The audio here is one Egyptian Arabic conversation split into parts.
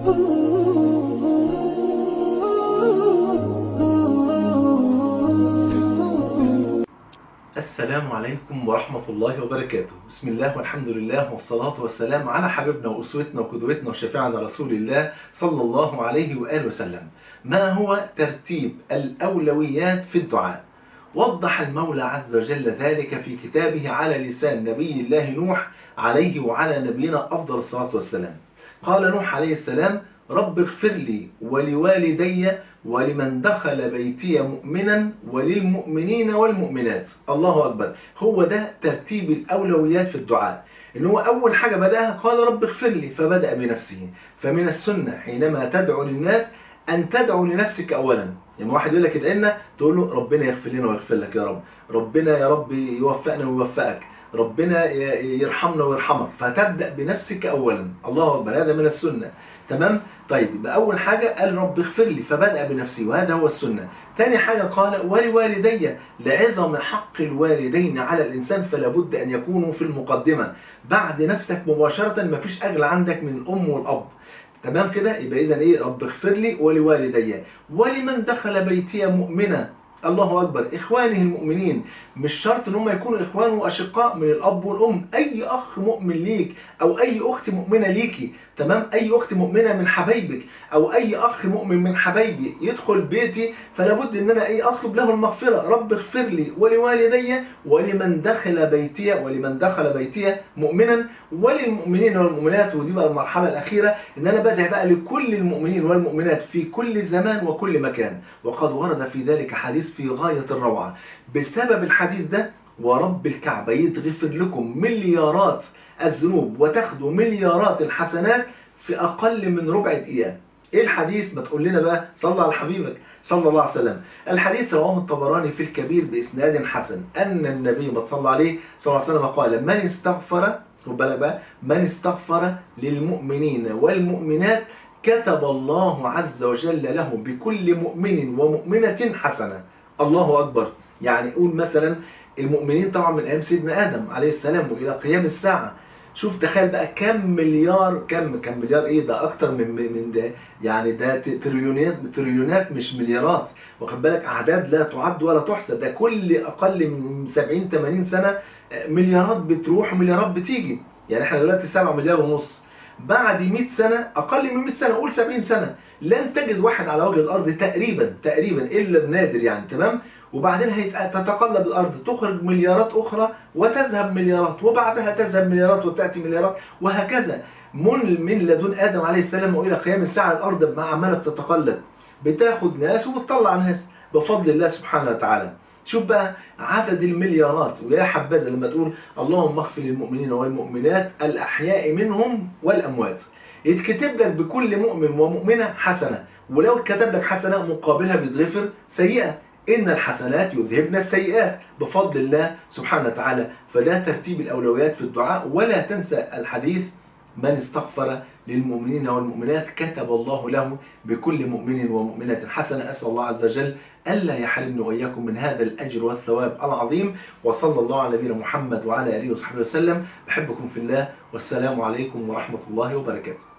السلام عليكم ورحمة الله وبركاته بسم الله والحمد لله والصلاة والسلام على حبيبنا وأسوتنا وقدوتنا وشفيعنا رسول الله صلى الله عليه وآله وسلم ما هو ترتيب الأولويات في الدعاء وضح المولى عز وجل ذلك في كتابه على لسان نبي الله نوح عليه وعلى نبينا أفضل الصلاة والسلام قال نوح عليه السلام رب اغفر لي ولوالدي ولمن دخل بيتي مؤمنا وللمؤمنين والمؤمنات الله أكبر هو ده ترتيب الأولويات في الدعاء إن هو أول حاجة بدأها قال رب اغفر لي فبدأ بنفسه فمن السنة حينما تدعو للناس أن تدعو لنفسك أولا يعني واحد يقول لك ادعنا تقول له ربنا يغفر لنا ويغفر لك يا رب ربنا يا رب يوفقنا ويوفقك ربنا يرحمنا ويرحمك فتبدأ بنفسك أولا الله أكبر هذا من السنة تمام طيب يبقى أول حاجة قال رب اغفر لي فبدأ بنفسه وهذا هو السنة ثاني حاجة قال ولوالدي لعظم حق الوالدين على الإنسان فلا بد أن يكونوا في المقدمة بعد نفسك مباشرة ما فيش أجل عندك من الأم والأب تمام كده يبقى إذا إيه رب اغفر لي ولوالدي ولمن دخل بيتي مؤمنا الله أكبر إخوانه المؤمنين مش شرط ان هم يكونوا إخوان وأشقاء من الأب والأم أي أخ مؤمن ليك أو أي أخت مؤمنة ليكي تمام أي أخت مؤمنة من حبايبك أو أي أخ مؤمن من حبايبي يدخل بيتي فلا بد ان أنا أي أطلب له المغفرة رب اغفر لي ولوالدي ولمن دخل بيتي ولمن دخل بيتي مؤمنا وللمؤمنين والمؤمنات ودي بقى المرحلة الأخيرة ان أنا بدعي بقى لكل المؤمنين والمؤمنات في كل زمان وكل مكان وقد ورد في ذلك حديث في غاية الروعة بسبب الحديث ده ورب الكعبة يتغفر لكم مليارات الذنوب وتاخدوا مليارات الحسنات في أقل من ربع دقيقة ايه الحديث ما تقول لنا بقى صلى على حبيبك صلى الله عليه وسلم الحديث رواه الطبراني في الكبير بإسناد حسن أن النبي ما صلى عليه صلى الله عليه وسلم قال من استغفر خد بالك بقى من استغفر للمؤمنين والمؤمنات كتب الله عز وجل له بكل مؤمن ومؤمنة حسنة الله أكبر يعني قول مثلا المؤمنين طبعا من أيام سيدنا آدم عليه السلام وإلى قيام الساعة شوف تخيل بقى كم مليار كم كم مليار ايه ده اكتر من من ده يعني ده تريليونات تريليونات مش مليارات واخد بالك اعداد لا تعد ولا تحصى ده كل اقل من 70 80 سنه مليارات بتروح ومليارات بتيجي يعني احنا دلوقتي 7 مليار ونص بعد 100 سنة أقل من 100 سنة قول 70 سنة لن تجد واحد على وجه الأرض تقريبا تقريبا إلا النادر يعني تمام وبعدين تتقلب الأرض تخرج مليارات أخرى وتذهب مليارات وبعدها تذهب مليارات وتأتي مليارات وهكذا من من لدن آدم عليه السلام وإلى قيام الساعة الأرض عمالة بتتقلب بتاخد ناس وبتطلع ناس بفضل الله سبحانه وتعالى شوف بقى عدد المليارات ويا حبذا لما تقول اللهم اغفر للمؤمنين والمؤمنات الأحياء منهم والأموات يتكتب لك بكل مؤمن ومؤمنة حسنة ولو اتكتب لك حسنة مقابلها بيتغفر سيئة إن الحسنات يذهبن السيئات بفضل الله سبحانه وتعالى فده ترتيب الأولويات في الدعاء ولا تنسى الحديث من استغفر للمؤمنين والمؤمنات كتب الله له بكل مؤمن ومؤمنة حسنة أسأل الله عز وجل ألا يحرمني وإياكم من هذا الأجر والثواب العظيم وصلى الله على نبينا محمد وعلى آله وصحبه وسلم بحبكم في الله والسلام عليكم ورحمة الله وبركاته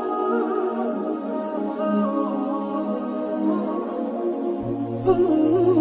Ooh.